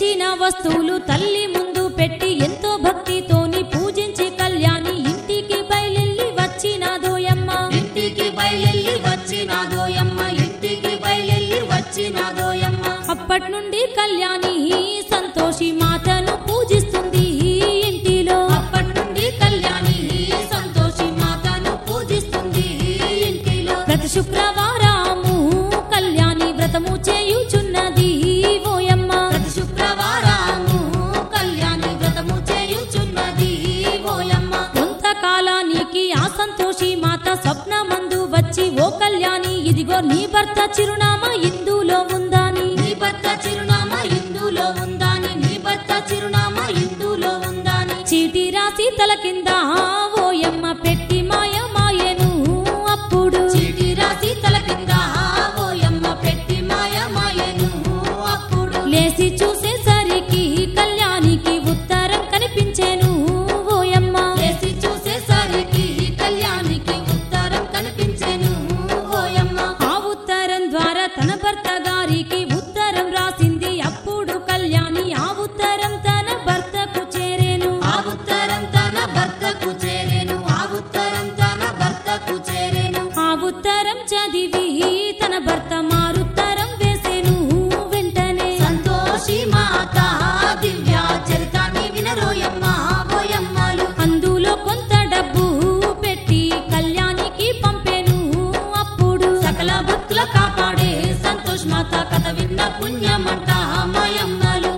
తెచ్చిన వస్తువులు తల్లి ముందు పెట్టి ఎంతో భక్తితోని పూజించి కళ్యాణి ఇంటికి బయలెల్లి వచ్చినాదోయమ్మ ఇంటికి బయలెల్లి వచ్చినాదోయమ్మ ఇంటికి బయలెల్లి వచ్చినాదోయమ్మ అప్పటి నుండి కళ్యాణి సంతోషి మాతను పూజిస్తుంది ఇంటిలో అప్పటి నుండి కళ్యాణి సంతోషి మాతను పూజిస్తుంది ఇంటిలో ప్రతి శుక్రవారము కళ్యాణి వ్రతము చేయుచున్నది ఓయమ్మ ప్రతి శుక్రవారము కళ్యాణి వ్రతము చేయుచున్నది ఓయమ్మ కొంతకాలానికి ఆ సంతోషి మాత స్వప్నమందు వచ్చి ఓ కళ్యాణి ఇదిగో నీ భర్త చిరునామా ఇందులో ఉందాని నీ భర్త చిరునామా ఇందులో ఉందాని నీ భర్త చిరునామా ఇందులో ఉందాని చీటి రాసి తల కింద ఓయమ్మ పెట్టి మాయ మాయను అప్పుడు చీటి రాసి తల కింద ఓయమ్మ పెట్టి మాయ మాయను అప్పుడు లేసి చూసేసరికి కళ్యాణికి ఉత్తరం కనిపించేను ఓయమ్మ లేచి చూసేసరికి కళ్యాణికి ఉత్తరం కనిపించెను ఓయమ్మ ఆ ఉత్తరం ద్వారా తన భర్త గారికి ఉత్తరం రాసింది అప్పుడు కళ్యాణి ఆ ఉత్తరం తన భర్తకు చేరేను ఆ ఉత్తరం తన భర్తకు చేరెను ఆ ఉత్తరం తన భర్తకు చేరెను ఆ ఉత్తరం చదివి తన భర్త మారుత్తరం వేసేను వెంటనే సంతోషి మాత దివ్య చరితాన్ని వినరోయమ్మ ఓయమ్మలు అందులో కొంత డబ్బు పెట్టి కళ్యాణికి పంపేను అప్పుడు సకల భక్తుల కాపాడే సంతోష్ మాత కథ విన్న పుణ్యమంట మాయమ్మలు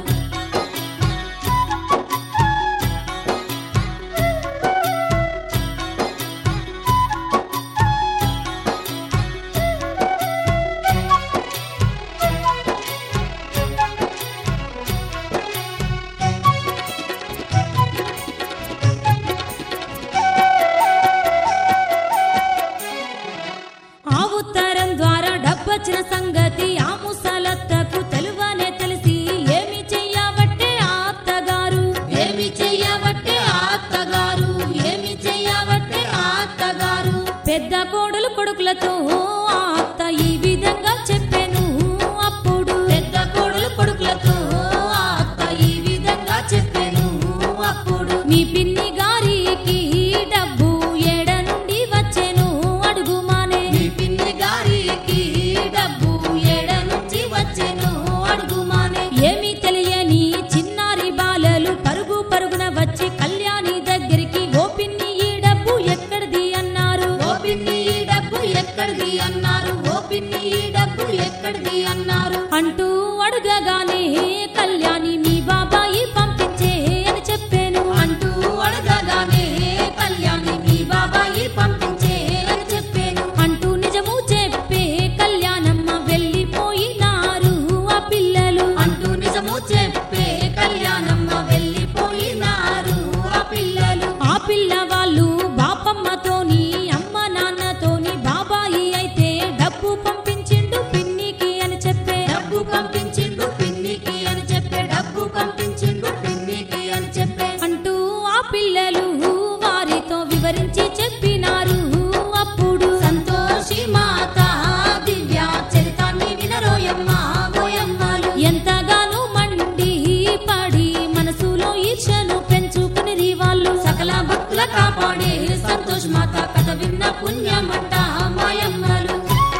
ఆ ఉత్తరం ద్వారా డబ్బొచ్చిన సంగతి ఆ ముసలత్తకు తెలువనే తెలిసి ఏమి చెయ్యబట్టే ఆ అత్తగారు ఏమి చెయ్యబట్టే ఆ అత్తగారు ఏమి చెయ్యబట్టే ఆ అత్తగారు పెద్ద కోడలు కొడుకులతో ఆ అత్త ఈ విధంగా చెప్పాను అప్పుడు పెద్ద కోడలు కొడుకులతో ఆ అత్త ఈ విధంగా చెప్పాను అప్పుడు మీ పిన్ని గారికి డబ్బు ఏడ నుండి వచ్చేను అడుగుమానే మీ పిన్ని గారికి డబ్బు ఏడ నుంచి వచ్చెను అడుగుమానే ఏమీ తెలియని చిన్నారి బాలలు పరుగు పరుగున వచ్చి కళ్యాణి దగ్గరికి ఓ పిన్ని ఈ డబ్బు ఎక్కడిది అన్నారు ఓ పిన్ని ఈ డబ్బు ఎక్కడిది అన్నారు ఓ పిన్ని ఈ డబ్బు ఎక్కడిది అన్నారు అంటూ అడగగానే కళ్యాణి మీ బాబాయి పంపించే అని చెప్పాను అంటూ అడగగానే కళ్యాణి మీ బాబాయి పంపించే అని చెప్పాను అంటూ నిజము చెప్పే కళ్యాణమ్మ వెళ్ళిపోయినారు ఆ పిల్లలు అంటూ నిజము చెప్పే కళ్యాణమ్మ వెళ్ళిపోయినారు ఆ పిల్లలు ఆ పిల్లవాళ్ళు బాపమ్మతోని అమ్మ నాన్నతోని బాబాయి అయితే డబ్బు పంపించిండు పిన్నికి అని చెప్పే డబ్బు పంపించిండు పిన్నికి అని చెప్పే డబ్బు పంపించిండు పిన్నికి అని చెప్పే అంటూ ఆ పిల్లలు వారితో వివరించి చెప్పినారు అప్పుడు సంతోషి మాత దివ్య చరితాన్ని వినరోయమ్మ ఓయమ్మలు ఎంతగానో మండి పడి మనసులో ఈర్షను పెంచుకుని వాళ్ళు సకల భక్తుల కాపాడే సంతోష్ మాత కథ విన్న పుణ్యమంట మాయమ్మలు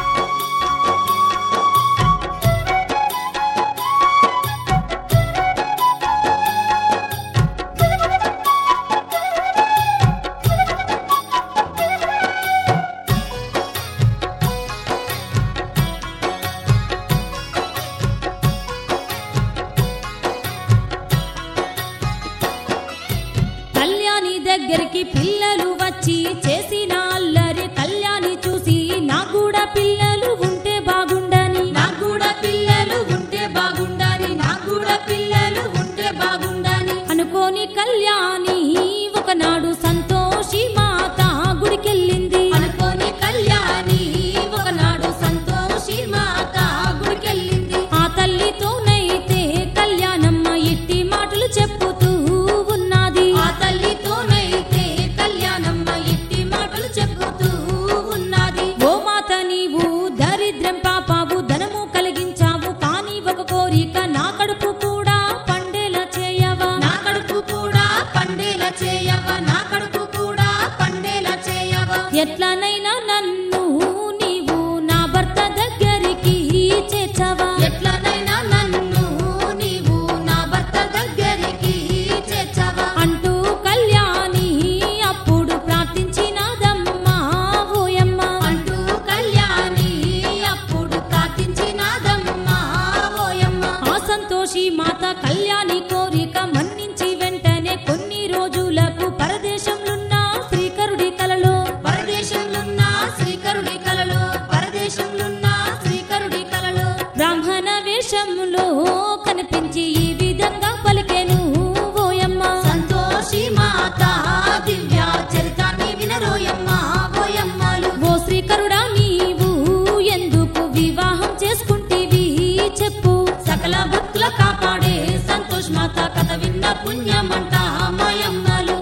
కళ్యాణి దగ్గరికి పిల్లలు వచ్చి చేసిన అల్లరి కళ్యాణి చూసి నా కూడా పిల్లలు ఉంటే బాగుండని నాకు కూడా పిల్లలు ఉంటే బాగుండాలి నాకు కూడా పిల్లలు ఉంటే బాగుండాలి అనుకోని కళ్యాణి ఒకనాడు సంతోషి మాత గుడికెళ్ళింది అనుకోని కళ్యాణి ఒకనాడు సంతోషి మాత గుడికెళ్ళింది ఆ తల్లితోనైతే కళ్యాణమ్మ ఇట్టి మాటలు చెప్పుతూ ఉన్నది ఆ తల్లితోనైతే సంతోషి మాత కళ్యాణి కోరిక మన్నించి వెంటనే కొన్ని రోజులకు పరదేశంలున్న శ్రీకరుడి కలలో పరదేశంలున్న శ్రీకరుడి కలలో పరదేశంలున్న శ్రీకరుడి కలలో బ్రాహ్మణ వేషంలో కనిపించి ఈ విధంగా పలికెను ఓయమ్మ సంతోషి మాత దివ్య చరితాన్ని వినరోయమ్మ ఓయమ్మలు ఓ శ్రీకరుడా నీవు ఎందుకు వివాహం చేసుకుంటేవి చెప్పు సకల భక్తుల కాపాడే సంతోష్ మాత కథ విన్న పుణ్యమంట మాయమ్మలు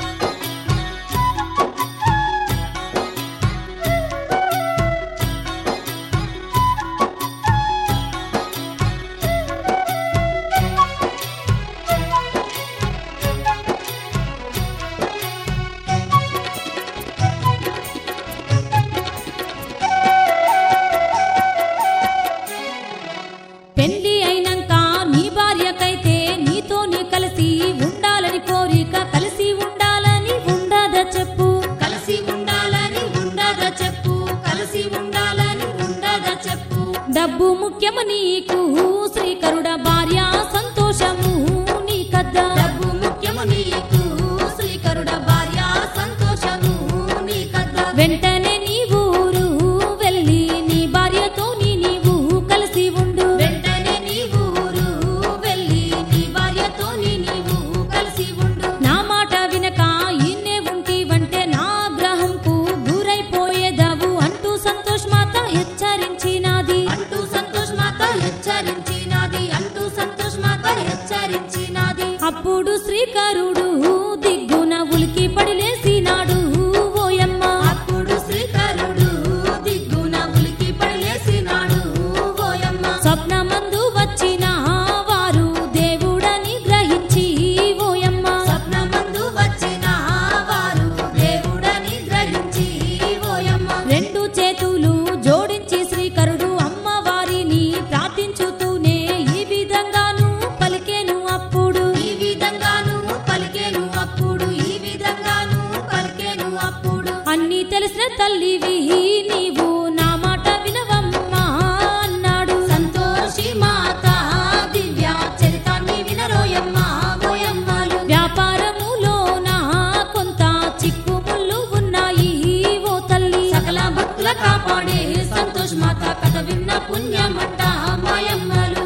పెళ్లి అయినాక నీ భార్యకైతే నీతోని కలిసి ఉండాలని కోరిక కలిసి ఉండాలని ఉండదా చెప్పు కలిసి ఉండాలని ఉండద చెప్పు కలిసి ఉండాలని ఉండద చెప్పు డబ్బు ముఖ్యము నీకు శ్రీకరుడ భార్య సంతోషము నీకద్దా డబ్బు ముఖ్యము నీకు శ్రీకరుడ భార్య సంతోషము నీ కద్ద వెంటనే నీ ఊరు వెళ్ళి నీ భార్యతోని నీవు కలిసి ఉండు వెంటనే నీ ఊరు వెళ్ళి నీ భార్యతోని నీవు కలిసి ఉండు నా మాట వినక ఇన్నే ఉంటివంటే నా గ్రహంకు గురైపోయేదావు అంటూ సంతోష్ మాత హెచ్చరించినాది అంటూ సంతోష్ మాత హెచ్చరించినాది అంటూ సంతోష్ మాత హెచ్చరించినాది అప్పుడు శ్రీకరుడు దిగ్గున ఉలికి పడిలేసినాడు ఓయమ్మ అప్పుడు శ్రీకరుడు దిగ్గున ఉలికి పడలేసినాడు ఓయమ్మ స్వప్నమందు వచ్చిన వారు దేవుడని గ్రహించి ఓయమ్మ స్వప్నమందు వచ్చిన వారు దేవుడని గ్రహించి ఓయమ్మ రెండు చేతులు జోడించి శ్రీకరుడు అమ్మవారిని ప్రార్థించుతూనే ఈ విధంగాను పలికేను అప్పుడు ఈ విధంగాను పలికేను అప్పుడు ఈ విధంగాను పలికేను అప్పుడు అన్ని తెలిసిన తల్లివి నీవు నా మాట వినవమ్మా అన్నాడు సంతోషి మాత దివ్య చరితాన్ని వినరోయమ్మ ఓయమ్మలు వ్యాపారములోన కొంత చిక్కుముళ్ళు ఉన్నాయి ఓ తల్లి సకల భక్తుల కాపాడే సంతోష్ మాత కథ విన్న పుణ్యమంట మాయమ్మలు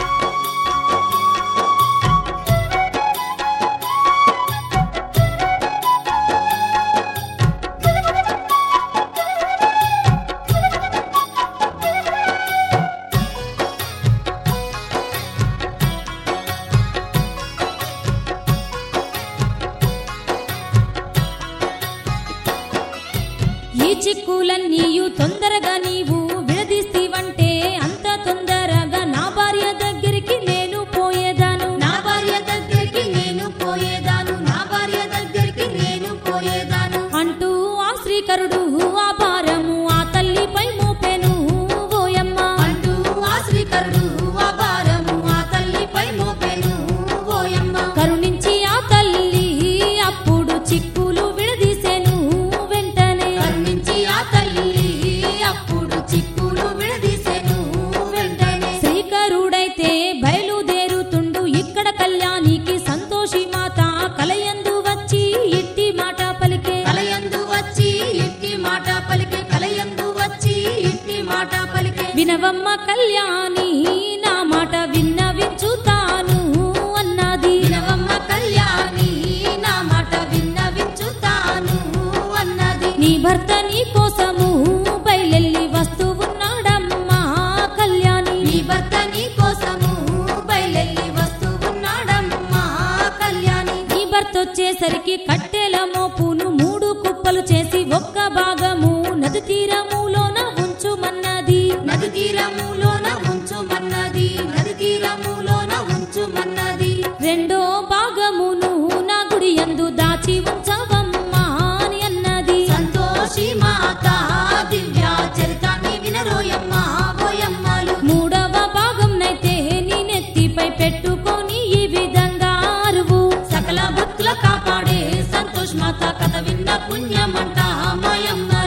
ఈ చిక్కులన్నీయు తొందరగా నీవు విడదీస్తీవంటే అంత తొందరగా నా భార్య దగ్గరికి నేను పోయేదాను నా భార్య దగ్గరికి నేను పోయేదాను నా భార్య దగ్గరికి నేను పోయేదాను అంటూ ఆ శ్రీకరుడు ఆ భారము ఆ తల్లిపై మోపెను ఓయమ్మ అంటూ ఆ శ్రీకరుడు ఆ భారము ఆ తల్లిపై మోపెను ఓయమ్మ కరుణించి ఆ తల్లి అప్పుడు చిక్కులు విడదీసెను వెంటనే కరుణించి ఆ తల్లి అప్పుడు చిక్కులు విడదీసెను వెంటనే శ్రీకరుడైతే బయలుదేరుతుండు ఇక్కడ కళ్యాణికి సంతోషి మాత కలయందు వచ్చి ఇట్టి మాట పలికే కలయందు వచ్చి ఇట్టి మాట పలికే కలయందు వచ్చి ఇట్టి మాట పలికే వినవమ్మ కళ్యాణి నా మాట విన్నవించుతాను అన్నది వినవమ్మ కళ్యాణి నా మాట విన్నవించుతాను అన్నది నీ భర్త నీ కోసము బయలెల్లి వస్తూ ఉన్నాడమ్మా కళ్యాణి నీ భర్త నీ కోసము బయలెల్లి వస్తూ ఉన్నాడమ్మా కళ్యాణి నీ భర్త వచ్చేసరికి కట్టెల మోపును మూడు కుప్పలు చేసి ఒక్క భాగము నది తీరములోన ఉంచుమన్నది నది తీరములోన ఉంచుమన్నది నది తీరములోన ఉంచుమన్నది రెండో భాగమును నా గుడి యందు దాచి ఉంచవమ్మా అని అన్నది సంతోషి మాత దివ్య చరితాన్ని వినరోయమ్మ ఓయమ్మలు మూడవ భాగం నైతే నీ నెత్తిపై పెట్టుకొని ఈ విధంగా అరువు సకల భక్తుల కాపాడే సంతోష్ మాత కథ విన్న పుణ్యమంట మాయమ్మ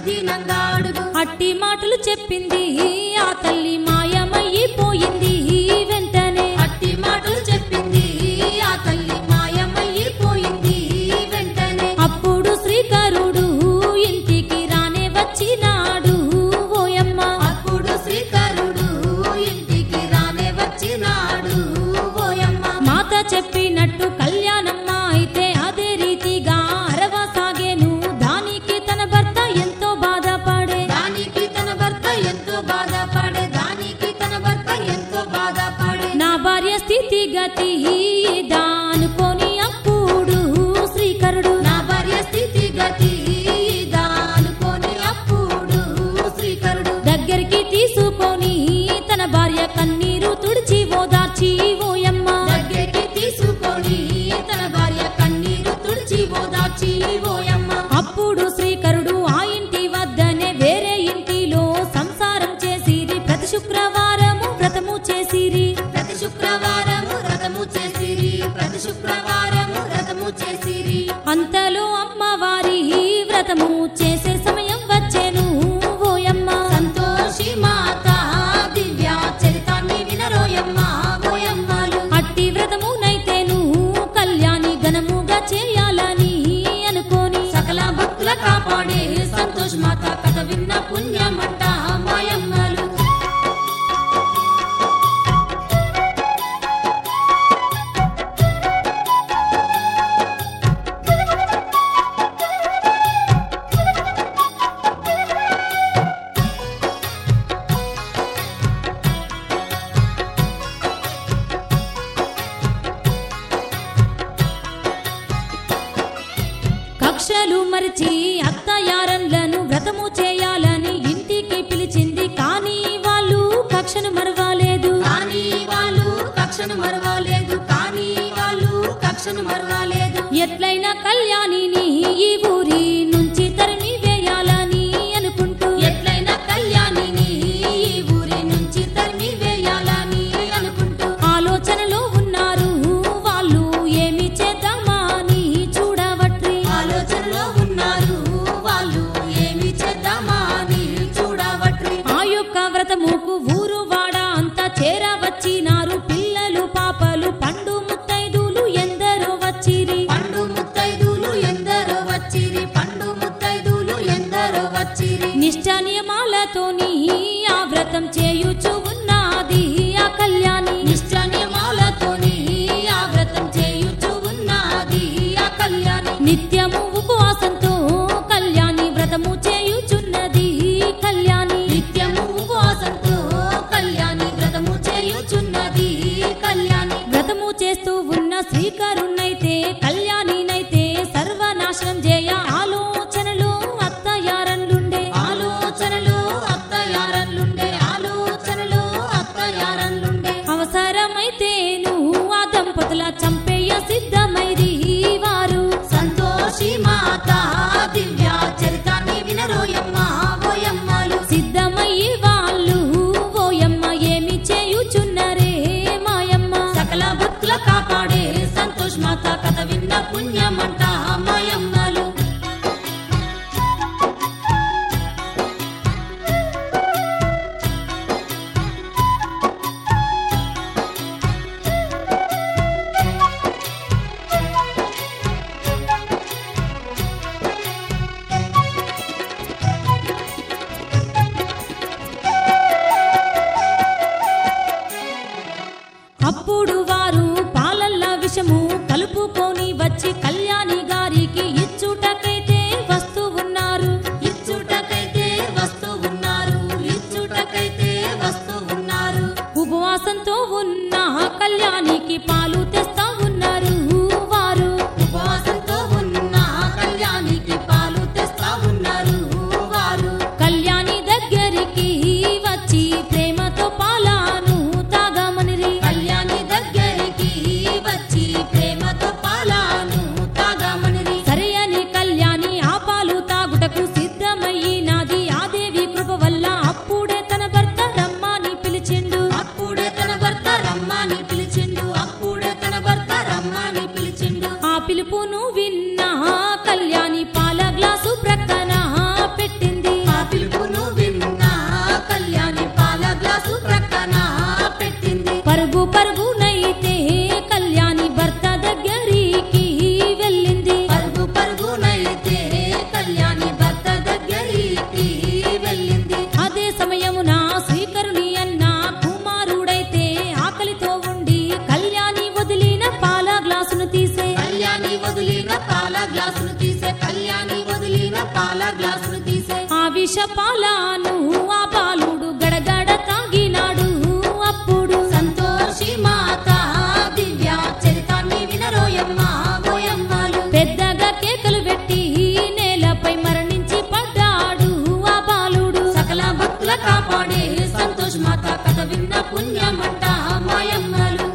దీనంగా అడుగు అట్టి మాటలు చెప్పింది ఆ తల్లి మాయమయ్యిపోయింది వెంటనే అట్టి మాటలు చెప్పింది ఆ తల్లి మాయమయ్యిపోయింది వెంటనే అప్పుడు శ్రీకరుడు ఇంటికి రానే వచ్చినాడు ఓయమ్మ అప్పుడు శ్రీకరుడు ఇంటికి రానే వచ్చినాడు ఓయమ్మ మాత చెప్పినట్టు కళ్యాణమ్మ అయితే అదే రీతిగా అరవసాగేను దానికి తన భర్త ఎంతో బాధపడే దానికి తన భర్త ఎంతో బాధపడే దానికి తన భర్త ఎంతో బాధపడే నా భార్య స్థితి గతి దానుకొని అప్పుడు శ్రీకరుడు నా భార్య స్థితి గతి దానుకొని అప్పుడు శ్రీకరుడు దగ్గరికి తీసుకొని తన భార్య కన్నీరు తుడిచి ఓదార్చి ఓయమ్మ దగ్గరికి తీసుకొని తన భార్య కన్నీరు తుడిచి ఓదార్చి ఓయమ్మ అప్పుడు శ్రీకరుడు ఆ ఇంటి వద్దనే వేరే ఇంటిలో సంసారం చేసిరి ప్రతి శుక్రవారము వ్రతము చేసిరి ప్రతి శుక్రవారము రథము చేసిరి ప్రతి శుక్రవారము రథము చేసిరి అంతలో అమ్మవారి వ్రతము చేసే సమయం వచ్చేను ఓయమ్మ సంతోషి మాత దివ్య చరితాన్ని వినరోయమ్మ ఓయమ్మలు అట్టి వ్రతమునైతేను కళ్యాణి ఘనముగా చేయాలని అనుకోని సకల భక్తుల కాపాడే సంతోష్ మాత కథ విన్న పుణ్యమంట మాయమ్మలు కక్షలు మరిచి అత్తయారన్లను వ్రతము చేయాలని ఇంటికి పిలిచింది కానీ వాళ్ళు కక్షను మరవాలేదు కానీ వాళ్ళు కక్షను మరవలేదు కానీ వాళ్ళు కక్షను మరవలేదు ఎట్లయినా కళ్యాణిని ఈ ఊరి నుంచి తరిమి వేయాలని అనుకుంటూ ఎట్లయినా కళ్యాణిని ఈ ఊరి నుంచి తరిమి వేయాలని అనుకుంటూ ఆలోచనలో ఉన్నారు వాళ్ళు ఏమి చేద్దామా అని చూడవట్రి ఆలోచనలో ఉన్నారు వాళ్ళు ఏమి చేద్దామా అని చూడవట్రి ఆ యొక్క వ్రతముకు ఊరు వాడ అంతా చేరవచ్చినారు పిల్లలు పాపలు పండు ముత్తైదులు ఎందరో వచ్చిరి పండు ముత్తైదులు ఎందరో వచ్చిరి పండు ముత్తైదులు ఎందరో వచ్చిరి నిష్ట నియమాలతోని ఆ వ్రతం చేయుచు ఉన్నది ఆ కళ్యాణి నిష్ట నియమాలతోని ఆ వ్రతం చేయుచు ఉన్నది ఆ కళ్యాణి నిత్యము ఉపవాసంతో కళ్యాణి వ్రతము చేయుచున్నది కళ్యాణి నిత్యము ఉపవాసంతో కళ్యాణి వ్రతము చేయుచున్నది కళ్యాణి వ్రతము చేస్తూ ఉన్న శ్రీకరుణ్ణైతే కళ్యాణినైతే సర్వనాశనం చేయ ఆలోచనలో అత్తయారన్లుండే ఆలోచనలో అత్తయారన్లుండే ఆలోచనలో అత్తయారన్లుండే అవసరమైతేను ఆ దంపతుల చంపేయ సిద్ధమైరి వారు సంతోషి మాత దివ్య చరితాన్ని వినరోయమ్మ ఓయమ్మలు సిద్ధ విషపాలను ఆ బాలుడు గడగడ తాగినాడు అప్పుడు సంతోషి మాత దివ్య చరితాన్ని వినరోయమ్మ ఓయమ్మలు పెద్దగా కేకలు పెట్టి నేలపై మరణించి పడ్డాడు ఆ బాలుడు సకల భక్తుల కాపాడే సంతోష్ మాత కథ విన్న పుణ్యమంట మాయమ్మలు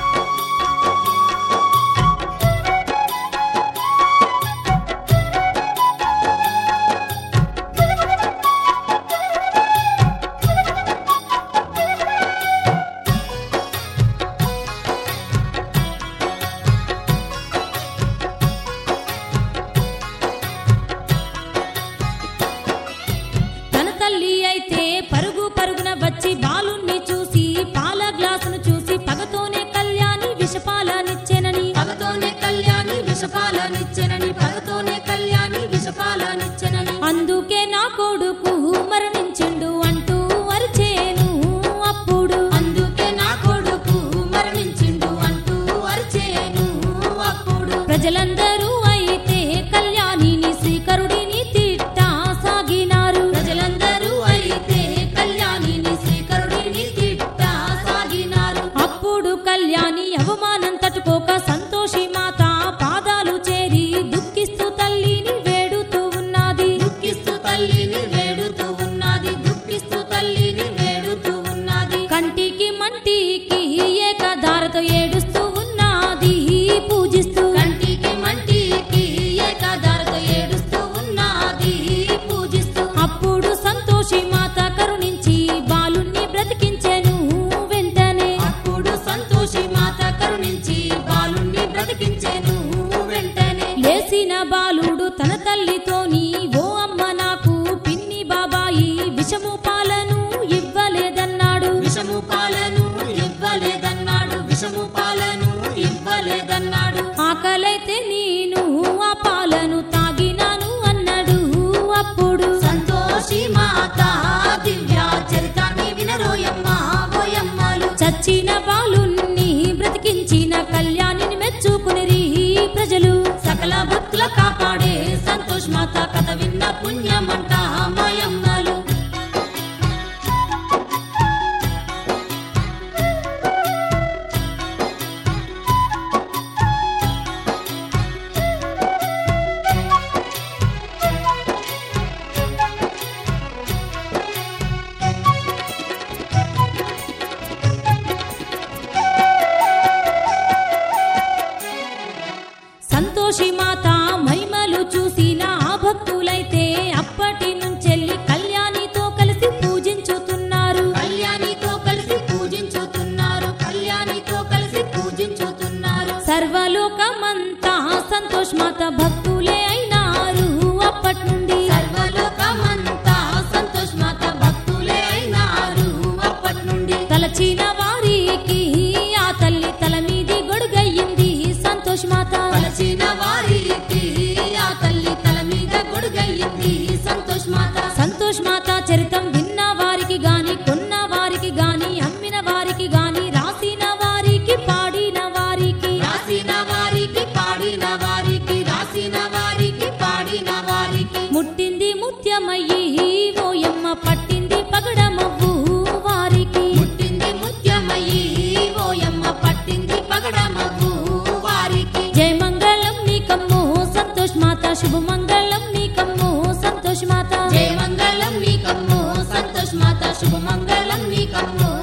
తన తల్లి అయితే పరుగు పరుగున వచ్చి బాలుణ్ణి చూసి పాల గ్లాసును చూసి పగతోనే కళ్యాణి విషపాలనిచ్చెనని పగతోనే కళ్యాణి విషపాలనిచ్చెనని పగతోనే కళ్యాణి విషపాలనిచ్చెనని అందుకే నా కొడుకు మరణించిండు అంటూ అరిచేను అప్పుడు అందుకే నా కొడుకు మరణించిండు అంటూ అరిచేను అప్పుడు ప్రజలందరూ అయితే కళ్యాణిని శ్రీకరుడిని తిట్టా సాగినారు ప్రజలందరూ అయితే కళ్యాణిని శ్రీకరుడిని తిట్టా సాగినారు అప్పుడు కళ్యాణి అవమానం తట్టుకోక సంతోషి మాత పాదాలు చేరి దుఃఖిస్తూ తల్లిని వేడుతూ ఉన్నది దుఃఖిస్తూ తల్లిని వేడుతూ ఉన్నది దుఃఖిస్తూ తల్లిని వేడుతూ ఉన్నది కంటికి మంటికి ఏకధారతో ఏడుస్తూ ఉన్నది పూజిస్తూ కంటికి మంటికి ఏకాధారతో ఏడుస్తూ ఉన్నది పూజిస్తూ అప్పుడు సంతోషి మాత కరుణించి బాలుణ్ణి బ్రతికించెను వెంటనే అప్పుడు సంతోషి మాత కరుణించి బాలుణ్ణి బ్రతికించెను వెంటనే లేసిన బాలుడు తన తల్లితోని ఓ అమ్మ నాకు పిన్ని బాబాయి విషము పాలను ఇవ్వలేదన్నాడు విషము పాలను ఇవ్వలేదన్నాడు విషము పాలను ఇవ్వలేదన్నాడు ఆకలైతే నేను ఆ పాలను తాగినాను అన్నాడు అప్పుడు సంతోషి మాత దివ్య చరితాన్ని వినరోయమ్మ ఓయమ్మలు చచ్చిన బాలుణ్ణి బ్రతికించిన కళ్యాణిని మెచ్చుకునిరి ప్రజలు సకల భక్తుల కాపాడే సంతోష్ మాత కథ విన్న పుణ్యమంట మాయమ్మలు సంతోషి మాత మహిమలు చూసిన ఆ భక్తులైతే అప్పటి నుంచెల్లి కళ్యాణితో కలిసి పూజించుతున్నారు కళ్యాణితో కలిసి పూజించుతున్నారు కళ్యాణితో కలిసి పూజించుతున్నారు సర్వలోకమంతా సంతోష్ మాత భక్తులే అయినారు అప్పటి నుండి సర్వలోకమంతా సంతోష్ మాత భక్తులే అయినారు అప్పటి నుండి తలచిన వారికి ఆ తల్లి తల మీది గొడుగయ్యింది సంతోష్ మాత తలచిన వారికి ఆ తల్లి తల మీద గొడుగయ్యింది సంతోష్ మాత సంతోష్ మాత చరితం విన్న వారికి గాని కొన్న వారికి గాని అమ్మిన వారికి గాని రాసిన వారికి పాడిన వారికి రాసిన వారికి పాడిన వారికి రాసిన వారికి పాడిన వారికి ముట్టింది ముత్యమయ్యి ఓయమ్మ పట్టింది పగడమవ్వు వారికి పుట్టింది ముత్యమయ్యి ఓయమ్మ పట్టింది పగడమవ్వు వారికి జయ మంగళం నీకమ్మో సంతోష్ మాత శుభమంగళం నీకమ్మో సంతోష్ మాత జయ మంగళం నీకమ్మో సంతోష్ మాత శుభ మంగళం నీకమ్మో